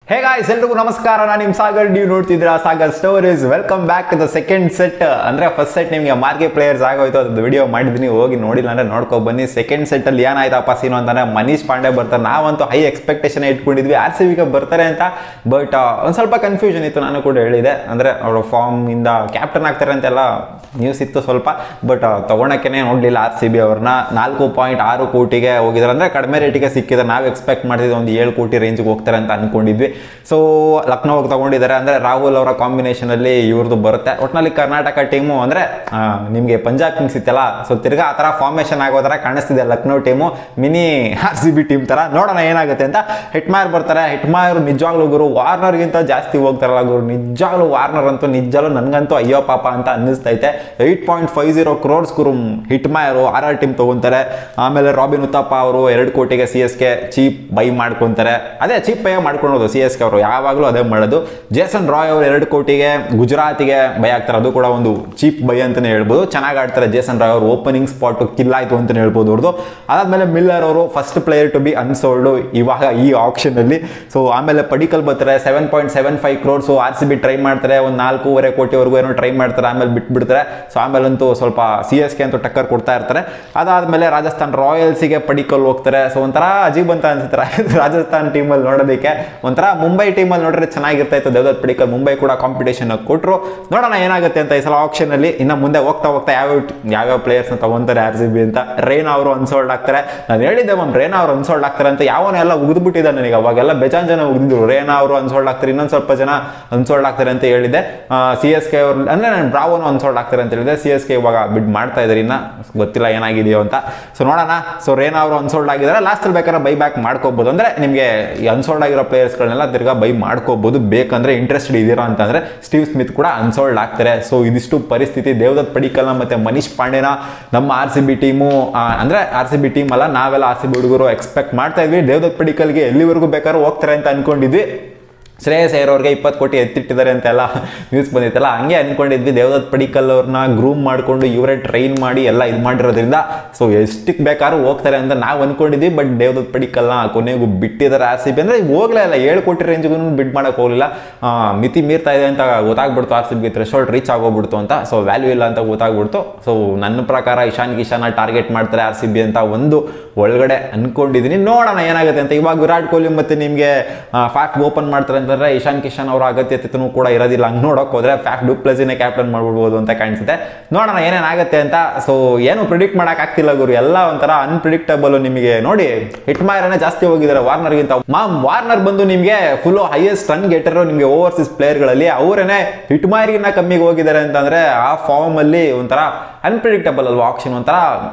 hey guys ಎಲ್ರಿಗೂ ನಮಸ್ಕಾರ ನಾನು ನಿಮ್ಮ ಸಾಗರ್ ನೀವು ನೋಡ್ತಿದ್ದೀರಾ Sagar stories welcome back to the second set ಅಂದ್ರೆ ಫಸ್ಟ್ ಸೆಟ್ ನಿಮಗೆ ಮಾರ್ಕೆ ಪ್ಲೇಯರ್ಸ್ ಆಗೋಯ್ತು ಅದು ವಿಡಿಯೋ ಮಾಡಿದ್ದೀನಿ ಹೋಗಿ ನೋಡಿಲ್ಲ ಅಂದ್ರೆ ನೋಡ್ಕೊ ಬನ್ನಿ ಸೆಕೆಂಡ್ ಸೆಟ್ ಅಲ್ಲಿ ಏನಾಯ್ತಪ್ಪ ಸೀನು ಅಂತಂದ್ರೆ ಮನೀಶ್ ಪಾಂಡೆ ಬರ್ತಾರೆ ನಾವಂತೂ ಹೈ ಎಕ್ಸ್ಪೆಕ್ಟೇಷನ್ ಇಟ್ಕೊಂಡಿದ್ವಿ ಆರ್ ಸಿ ಬಿಗೆ ಬರ್ತಾರೆ ಅಂತ ಬಟ್ ಒಂದು ಸ್ವಲ್ಪ ಕನ್ಫ್ಯೂಷನ್ ಇತ್ತು ನಾನು ಕೂಡ ಹೇಳಿದೆ ಅಂದ್ರೆ ಅವರು ಫಾರ್ಮ್ ಇಂದ ಕ್ಯಾಪ್ಟನ್ ಆಗ್ತಾರೆ ಅಂತೆಲ್ಲ ನ್ಯೂಸ್ ಇತ್ತು ಸ್ವಲ್ಪ ಬಟ್ ತಗೊಳಕ್ಕೆ ನೋಡಲಿಲ್ಲ ಆರ್ ಸಿ ಬಿ ಅವ್ರನ್ನ ನಾಲ್ಕು ಪಾಯಿಂಟ್ ಆರು ಕೋಟಿಗೆ ಹೋಗಿದ್ದಾರೆ ಅಂದ್ರೆ ಕಡಿಮೆ ರೇಟಿಗೆ ಸಿಕ್ಕಿದ್ರೆ ನಾವು ಎಕ್ಸ್ಪೆಕ್ಟ್ ಮಾಡ್ತಿದ್ವಿ ಒಂದು ಏಳು ಕೋಟಿ ರೇಂಜ್ಗೆ ಹೋಗ್ತಾರೆ ಅಂತ ಅನ್ಕೊಂಡಿದ್ವಿ ಸೊ ಲಕ್ನೋಗೆ ತಗೊಂಡಿದ್ದಾರೆ ಅಂದ್ರೆ ರಾಹುಲ್ ಅವರ ಕಾಂಬಿನೇಷನ್ ಅಲ್ಲಿ ಇವ್ರದ್ದು ಬರುತ್ತೆ ಒಟ್ಟಿನಲ್ಲಿ ಕರ್ನಾಟಕ ಟೀಮು ಅಂದ್ರೆ ಆ, ನಿಮ್ಗೆ ಪಂಜಾಬ್ ಕಿಂಗ್ಸ್ ಇತ್ತಲ್ಲ ಸೊ ತಿರ್ಗಾ ಆ ಥರ ಫಾರ್ಮೇಶನ್ ಆಗೋ ಥರ ಕಾಣಿಸ್ತಿದೆ Lucknow team mini R C B team ಥರ ನೋಡೋಣ ಏನಾಗುತ್ತೆ ಅಂತ ಹಿಟ್ಮಾರ್ ಬರ್ತಾರೆ ಹಿಟ್ಮಾರ್ ನಿಜವಾಗ್ಲೂ ಗುರು ವಾರ್ನರ್ಗಿಂತ ಜಾಸ್ತಿ ಹೋಗ್ತಾರಲ್ಲ ಗುರು ನಿಜವಾಗ್ಲೂ ವಾರ್ನರ್ ಅಂತೂ ನಿಜವಾಗ್ಲೂ ನನಗಂತೂ ಅಯ್ಯೋ ಪಾಪ ಅಂತ ಅನ್ನಿಸ್ತೈತೆ eight point five zero crores ಗುರು ಹಿಟ್ಮಾಯರು ಆರ್ ಆರ್ ಟೀಮ್ ತಗೊಂತಾರೆ ಆಮೇಲೆ ರಾಬಿನ್ ಉತ್ತಪ್ಪ ಅವರು ಎರಡು ಕೋಟಿಗೆ C S K cheap buy ಮಾಡ್ಕೊಂತಾರೆ ಅದೇ ಚೀಪ್ ಬೈ ಮಾಡ್ಕೊಳೋದು ಸಿ ಎಸ್ ಕೆ ಅವರು ಯಾವಾಗಲೂ ಅದೇ ಮಾಡೋದು ಜೇಸನ್ ರಾಯ್ ಅವರು ಎರಡು ಕೋಟಿಗೆ ಗುಜರಾತಿಗೆ ಬೈ ಆಗ್ತಾರೆ ಅದು ಕೂಡ ಒಂದು ಚೀಪ್ ಬೈ ಅಂತಾನೆ ಹೇಳ್ಬೋದು ಚೆನ್ನಾಗಿ ಆಡ್ತಾರೆ ಜೇಸನ್ ರಾಯ್ ಅವರು ಓಪನಿಂಗ್ ಸ್ಪಾಟ್ ಕಿಲ್ ಆಯ್ತು ಅಂತಾನೆ ಹೇಳ್ಬೋದು ಅವ್ರದ್ದು ಅದಾದ್ಮೇಲೆ ಮಿಲ್ಲರ್ ಅವರು first player to be unsold ಇವಾಗ ಈ ಆಪ್ಷನ್ ಅಲ್ಲಿ ಸೊ ಆಮೇಲೆ ಪಡಿಕಲ್ ಬರ್ತಾರೆ seven point seven five crores R C B try ಮಾಡ್ತಾರೆ ಒಂದು ನಾಲ್ಕೂವರೆ ಕೋಟಿವರೆಗೂ ಏನೋ ಟ್ರೈ ಮಾಡ್ತಾರೆ ಆಮೇಲೆ ಬಿಟ್ಬಿಡ್ತಾರೆ ಸೊ ಆಮೇಲಂತೂ ಸ್ವಲ್ಪ ಸಿ ಎಸ್ ಕೆ ಅಂತೂ ಟಕ್ಕರ್ ಕೊಡ್ತಾ ಇರ್ತಾರೆ ಅದಾದ್ಮೇಲೆ ರಾಜಸ್ಥಾನ್ ರಾಯಲ್ಸಿಗೆ ಪಡಿಕಲ್ ಹೋಗ್ತಾರೆ ಸೊ ಒಂಥರ ಅಜೀಬ್ ಅಂತ ಅನ್ಸುತ್ತೆ ರಾಜಸ್ಥಾನ್ ಟೀಮಲ್ಲಿ ನೋಡೋದಕ್ಕೆ ಒಂಥರ ಮುಂಬೈ ಟೀಮಲ್ಲಿ ನೋಡಿದ್ರೆ ಚೆನ್ನಾಗಿರ್ತಾ ಇತ್ತು ದೇವದತ್ ಪಡಿಕಲ್ ಮುಂಬೈ ಕೂಡ ಕಾಂಪಿಟೇಷನ್ ಕೊಟ್ಟರು ನೋಡೋಣ ಏನಾಗುತ್ತೆ ಅಂತ ಈ ಸಲ ಆಪ್ಷನ್ ಅಲ್ಲಿ ಇನ್ನು ಮುಂದೆ ಹೋಗ್ತಾ ಹೋಗ್ತಾ ಯಾವ್ಯಾವ ಯಾವ್ಯಾವ ಪ್ಲೇಯರ್ಸ್ ತಗೊಂತಾರೆ ಆರ್ ಸಿ ಬಿ ಅಂತ ರೇನ್ ಅವರು ಅನ್ಸೋಲ್ಡ್ ಆಗ್ತಾರೆ ನಾನು ಹೇಳಿದ್ದೆ ಮ್ಯಾಮ್ ರೇನ್ ಅವರು ಅನ್ಸೋಲ್ಡ್ ಆಗ್ತಾರೆ ಅಂತ ಯಾವನೆಲ್ಲ ಉಗಿದ್ಬಿಟ್ಟಿದ್ದ ನನಗೆ ಅವಾಗೆಲ್ಲ ಬೇಜಾನ್ ಜನ ಉಗಿದ್ರು ರೇನಾ ಅವರು ಅನ್ಸೋಲ್ಡ್ ಆಗ್ತಾರೆ ಇನ್ನೊಂದು ಸ್ವಲ್ಪ ಜನ ಅನ್ಸೋಲ್ಡ್ ಆಗ್ತಾರೆ ಅಂತ ಹೇಳಿದೆ ಸಿ ಎಸ್ ಕೆ ಅವ್ರು ಅಂದ್ರೆ ನಾನು ಬ್ರಾವೋನು ಅನ್ಸೋಲ್ಡ್ ಆಗ್ತಾರೆ ಅಂತ ಹೇಳಿದೆ ಸಿ ಎಸ್ ಕೆ ಇವಾಗ ಬಿಡ್ ಮಾಡ್ತಾ ಇದ್ದಾರೆ ಇನ್ನ ಗೊತ್ತಿಲ್ಲ ಏನಾಗಿದೆಯೋ ಅಂತ ಸೊ ನೋಡೋಣ ಸೊ ರೇನಾ ಅವರು ಅನ್ಸೋಲ್ಡ್ ಆಗಿದ್ದಾರೆ ಲಾಸ್ಟಲ್ಲಿ ಬೇಕಾದ್ರೆ ಬೈ ಬ್ಯಾಕ್ ಮಾಡ್ಕೋಬಹುದು ಅಂದ್ರೆ ನಿಮಗೆ ಈ ಅನ್ಸೋಲ್ಡ್ ಆಗಿರೋ ಪ್ಲೇಯರ್ಸ್ಗಳನ್ನೆಲ್ಲ ತಿರ್ಗಾ ಬೈ ಮಾಡ್ಕೋಬಹುದು ಬೇಕಂದ್ರೆ ಇಂಟ್ರೆಸ್ಟ್ ಇದೀರಾ ಅಂತಂದ್ರೆ ಸ್ಟೀವ್ ಸ್ಮಿತ್ ಕೂಡ ಅನ್ಸೋಲ್ಡ್ ಆಗ್ತಾರೆ ಸೊ ಇದಿಷ್ಟು ಪರಿಸ್ಥಿತಿ ದೇವದತ್ ಪಡಿಕಲ್ನ ಮತ್ತೆ ಮನೀಶ್ ಪಾಂಡೆನ ನಮ್ಮ ಆರ್ ಸಿ ಬಿ ಟೀಮು ಅಂದ್ರೆ ಆರ್ ಸಿ ಬಿ ಟೀಮ್ ಅಲ್ಲ ನಾವೆಲ್ಲ ಆರ್ ಸಿ ಬಿ ಹುಡುಗರು ಎಕ್ಸ್ಪೆಕ್ಟ್ ಮಾಡ್ತಾ ಇದ್ವಿ ದೇವದತ್ ಪಡಿಕಲ್ಗೆ ಎಲ್ಲಿವರೆಗೂ ಬೇಕಾದ್ರೂ ಹೋಗ್ತಾರೆ ಅಂತ ಅನ್ಕೊಂಡಿದ್ವಿ ಶ್ರೇಯಸ್ ಅಯ್ಯರ್ ಅವ್ರಿಗೆ ಇಪ್ಪತ್ತು ಕೋಟಿ ಎತ್ತಿಟ್ಟಿದ್ದಾರೆ ಅಂತೆಲ್ಲ ನ್ಯೂಸ್ ಬಂದಿತ್ತಲ್ಲ ಹಂಗೆ ಅನ್ಕೊಂಡಿದ್ವಿ ದೇವದತ್ ಪಡಿಕಲ್ ಅವ್ರನ್ನ ಗ್ರೂಮ್ ಮಾಡಿಕೊಂಡು ಇವರೇ ಟ್ರೈನ್ ಮಾಡಿ ಎಲ್ಲ ಇದು ಮಾಡಿರೋದ್ರಿಂದ ಸೊ ಎಷ್ಟಕ್ಕೆ ಬೇಕಾದ್ರೂ ಹೋಗ್ತಾರೆ ಅಂತ ನಾವು ಅನ್ಕೊಂಡಿದ್ವಿ ಬಟ್ ದೇವದತ್ ಪಡಿಕಲ್ನ ಕೊನೆಗೂ ಬಿಟ್ಟಿದ್ದಾರೆ ಆರ್ ಸಿ ಬಿ ಅಂದರೆ ಹೋಗ್ಲೇ ಇಲ್ಲ ಏಳು ಕೋಟಿ ರೇಂಜ್ಗೂ ಬಿಡ್ ಮಾಡಕ್ಕೆ ಹೋಗಲಿಲ್ಲ ಮಿತಿ ಮೀರ್ತಾ ಇದೆ ಅಂತ ಗೊತ್ತಾಗ್ಬಿಡ್ತು ಆರ್ ಸಿ ಬಿಗೆ ಥ್ರೆಶೋಲ್ಡ್ ರೀಚ್ ಆಗೋಗ್ಬಿಡ್ತು ಅಂತ ಸೊ ವ್ಯಾಲ್ಯೂ ಇಲ್ಲ ಅಂತ ಗೊತ್ತಾಗ್ಬಿಡ್ತು ಸೊ ನನ್ನ ಪ್ರಕಾರ ಇಶಾನ್ ಕಿಶಾನ ಟಾರ್ಗೆಟ್ ಮಾಡ್ತಾರೆ ಆರ್ ಸಿ ಬಿ ಅಂತ ಒಂದು ಒಳಗಡೆ ಅನ್ಕೊಂಡಿದ್ದೀನಿ ನೋಡೋಣ ಏನಾಗುತ್ತೆ ಅಂತ ಇವಾಗ ವಿರಾಟ್ ಕೊಹ್ಲಿ ಮತ್ತೆ ನಿಮಗೆ ಫ್ಯಾಕ್ಟ್ ಓಪನ್ ಮಾಡ್ತಾರೆ ಅಂತಂದ್ರೆ ಇಶಾನ್ ಕಿಶನ್ ಅವರ ಅಗತ್ಯತೆನೂ ಕೂಡ ಇರೋದಿಲ್ಲ ಹಂಗೆ ನೋಡೋಕೆ ಹೋದ್ರೆ ಫ್ಯಾಕ್ಟ್ ಡುಪ್ಲಸಿನೇ ಕ್ಯಾಪ್ಟನ್ ಮಾಡ್ಬಿಡ್ಬೋದು ಅಂತ ಕಾಣಿಸುತ್ತೆ ನೋಡೋಣ ಏನೇನಾಗುತ್ತೆ ಅಂತ ಸೊ ಏನು ಪ್ರಿಡಿಕ್ಟ್ ಮಾಡಕ್ ಆಗ್ತಿಲ್ಲ ಗುರು ಎಲ್ಲ ಒಂಥರ ಅನ್ಪ್ರಿಡಿಕ್ಟಬಲ್ ನಿಮಗೆ ನೋಡಿ ಹಿಟ್ ಮಾರನೇ ಜಾಸ್ತಿ ಹೋಗಿದ್ದಾರೆ ವಾರ್ನರ್ಗಿಂತ ಮಾಮ್ ವಾರ್ನರ್ ಬಂದು ನಿಮಗೆ ಫುಲ್ ಹೈಯೆಸ್ಟ್ ರನ್ ಗೆಟರು ನಿಮಗೆ ಓವರ್ಸೀಸ್ ಪ್ಲೇಯರ್ಗಳಲ್ಲಿ ಅವರೇನೆ ಹಿಟ್ ಮಾರಿಗಿನ್ನ ಕಮ್ಮಿಗೆ ಹೋಗಿದ್ದಾರೆ ಅಂತಂದ್ರೆ ಆ ಫಾರ್ಮ್ ಅಲ್ಲಿ ಒಂಥರ ಅನ್ಪ್ರಿಡಿಕ್ಟಬಲ್ ಅಲ್ವಾ ಆಪ್ಷನ್ ಒಂಥರ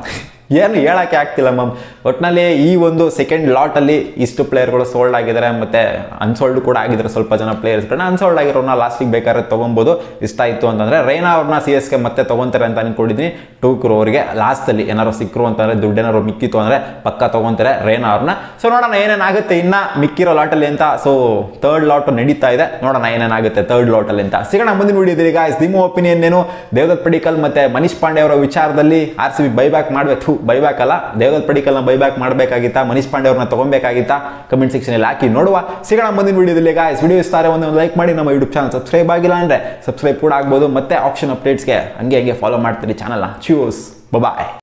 ಏನು ಹೇಳಕ್ಕೆ ಆಗ್ತಿಲ್ಲ ಮ್ಯಾಮ್ ಒಟ್ಟಿನಲ್ಲಿ ಈ ಒಂದು ಸೆಕೆಂಡ್ ಲಾಟಲ್ಲಿ ಇಷ್ಟು ಪ್ಲೇಯರ್ಗಳು ಸೋಲ್ಡ್ ಆಗಿದ್ದಾರೆ ಮತ್ತೆ ಅನ್ಸೋಲ್ಡ್ ಕೂಡ ಆಗಿದ್ದಾರೆ ಸ್ವಲ್ಪ ಜನ ಪ್ಲೇಯರ್ಸ್ಗಳನ್ನ ಅನ್ಸೋಲ್ಡ್ ಆಗಿರೋನ ಲಾಸ್ಟಿಗೆ ಬೇಕಾದ್ರೆ ತೊಗೊಬೋದು ಇಷ್ಟ ಆಯಿತು ಅಂತಂದರೆ ರೈನಾ ಅವ್ರನ್ನ ಸಿ ಎಸ್ ಕೆ ಮತ್ತೆ ತೊಗೊತಾರೆ ಅಂತ ಅನ್ಕೊಂಡಿದ್ದೀನಿ ಟೂ ಕ್ರೋರ್ಗೆ ಲಾಸ್ಟಲ್ಲಿ ಏನಾರು ಸಿಕ್ಕರು ಅಂತಂದರೆ ದುಡ್ಡು ಏನಾರು ಮಿಕ್ಕಿತ್ತು ಅಂದರೆ ಪಕ್ಕ ತೊಗೊತಾರೆ ರೈನಾ ಅವ್ರನ್ನ ಸೊ ನೋಡೋಣ ಏನೇನಾಗುತ್ತೆ ಇನ್ನು ಮಿಕ್ಕಿರೋ ಲಾಟಲ್ಲಿ ಅಂತ ಸೊ ತರ್ಡ್ ಲಾಟ್ ನಡೀತಾ ಇದೆ ನೋಡೋಣ ಏನೇನಾಗುತ್ತೆ ತರ್ಡ್ ಲಾಟಲ್ಲಿ ಅಂತ ಸಿಗೋಣ ಮುಂದಿನ ವಿಡಿಯೋದಲ್ಲಿ ಗಾಯ್ಸ್ ನಿಮ್ಮ ಒಪಿನಿಯನ್ ಏನು ದೇವದತ್ ಪಡಿಕಲ್ ಮತ್ತೆ ಮನೀಶ್ ಪಾಂಡೆ ಅವರ ವಿಚಾರದಲ್ಲಿ ಆರ್ ಸಿ ಬಿ ಬೈಬ್ಯಾಕ್ ಮಾಡಬೇಕು ಬೈಬ್ಯಾಕ್ ಅಲ್ಲ ದೇವದತ್ ಪಡಿಕಲ್ನ ಬೈಬ್ಯಾಕ್ ಮಾಡಬೇಕಾಗಿತ್ತಾ ಮನೀಶ್ ಪಾಂಡೆ ಅವ್ರನ್ನ ತಗೊಬೇಕಾಗಿತ್ತಾ ಕಮೆಂಟ್ ಸೆಕ್ಷನಲ್ಲಿ ಹಾಕಿ ನೋಡುವ ಸಿಗೋಣ ಮುಂದಿನ ವಿಡಿಯೋದಲ್ಲಿ ಗಾಯ್ಸ್ ವಿಡಿಯೋ ಇಷ್ಟ ಒಂದು ಲೈಕ್ ಮಾಡಿ ನಮ್ಮ ಯೂಟ್ಯೂಬ್ ಚಾನಲ್ ಸಬ್ಸ್ಕ್ರೈಬ್ ಆಗಿಲ್ಲ ಅಂದರೆ ಸಬ್ಸ್ಕ್ರೈಬ್ ಕೂಡ ಆಗ್ಬೋದು ಮತ್ತೆ ಆಪ್ಷನ್ ಅಪ್ಡೇಟ್ಸ್ಗೆ ಹಂಗೆ ಹಂಗೆ ಫಾಲೋ ಮಾಡ್ತೀರಿ ಚಾನಲ್ನ ಚ್ಯೂಸ್ ಬಾಯ್